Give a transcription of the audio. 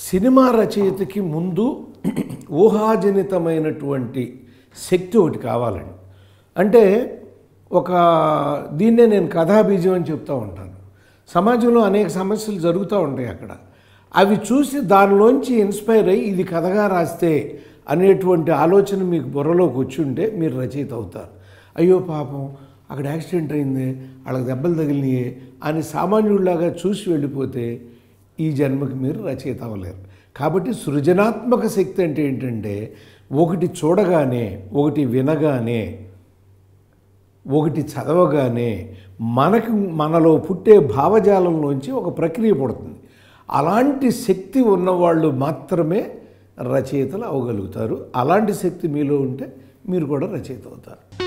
cinema రచయితకి ముందు ఊహాజనితమైనటువంటి శక్తి ఒకటి కావాలండి అంటే ఒక దీన్నే నేను కథాబీజం అని చెప్తూ ఉంటాను సమాజంలో అనేక సమస్యలు జరుగుతూ ఉంటాయి అక్కడ అవి చూసి దానిలోంచి ఇన్స్పైర్ అయ్యి ఇది కథగా రాస్తే అనేటువంటి ఆలోచన మీకు బుర్రలోకి వచ్చి ఉంటే మీరు రచయిత అవుతారు అయ్యో పాపం అక్కడ యాక్సిడెంట్ అయింది వాళ్ళకి దెబ్బలు తగిలినాయి అని సామాన్యుడిలాగా చూసి వెళ్ళిపోతే ఈ జన్మకి మీరు రచయిత అవ్వలేరు కాబట్టి సృజనాత్మక శక్తి అంటే ఏంటంటే ఒకటి చూడగానే ఒకటి వినగానే ఒకటి చదవగానే మనకు మనలో పుట్టే భావజాలంలోంచి ఒక ప్రక్రియ పుడుతుంది అలాంటి శక్తి ఉన్నవాళ్ళు మాత్రమే రచయితలు అవ్వగలుగుతారు అలాంటి శక్తి మీలో ఉంటే మీరు కూడా రచయిత అవుతారు